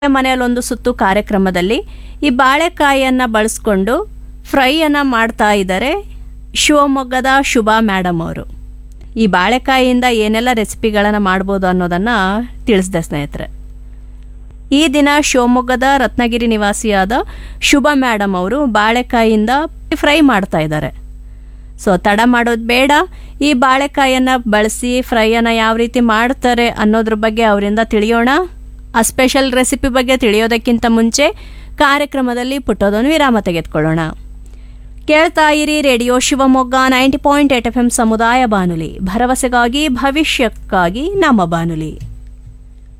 ಮನೆಯಲ್ಲೊಂದು ಸುತ್ತು ಕಾರ್ಯಕ್ರಮದಲ್ಲಿ ಈ ಬಾಳೆಕಾಯಿಯನ್ನು ಬಳಸ್ಕೊಂಡು ಫ್ರೈಯನ್ನು ಮಾಡ್ತಾ ಇದ್ದಾರೆ ಶಿವಮೊಗ್ಗದ ಶುಭಾ ಮೇಡಮ್ ಅವರು ಈ ಬಾಳೆಕಾಯಿಯಿಂದ ಏನೆಲ್ಲ ರೆಸಿಪಿಗಳನ್ನು ಮಾಡ್ಬೋದು ಅನ್ನೋದನ್ನು ತಿಳಿಸಿದೆ ಸ್ನೇಹಿತರೆ ಈ ದಿನ ಶಿವಮೊಗ್ಗದ ರತ್ನಗಿರಿ ನಿವಾಸಿಯಾದ ಶುಭ ಮೇಡಮ್ ಅವರು ಬಾಳೆಕಾಯಿಯಿಂದ ಫ್ರೈ ಮಾಡ್ತಾ ಇದ್ದಾರೆ ಸೊ ತಡ ಮಾಡೋದು ಬೇಡ ಈ ಬಾಳೆಕಾಯನ್ನು ಬಳಸಿ ಫ್ರೈಯನ್ನು ಯಾವ ರೀತಿ ಮಾಡ್ತಾರೆ ಅನ್ನೋದ್ರ ಬಗ್ಗೆ ಅವರಿಂದ ತಿಳಿಯೋಣ ಆ ಸ್ಪೆಷಲ್ ರೆಸಿಪಿ ಬಗ್ಗೆ ತಿಳಿಯೋದಕ್ಕಿಂತ ಮುಂಚೆ ಕಾರ್ಯಕ್ರಮದಲ್ಲಿ ಪುಟ್ಟದೊಂದು ವಿರಾಮ ತೆಗೆದುಕೊಳ್ಳೋಣ ಕೇಳ್ತಾ ಇರಿ radio Shivamogga ninety point eight F M ಸಮುದಾಯ ಬಾನುಲಿ ಭರವಸೆಗಾಗಿ ಭವಿಷ್ಯಕ್ಕಾಗಿ ನಮ್ಮ ಬಾನುಲಿ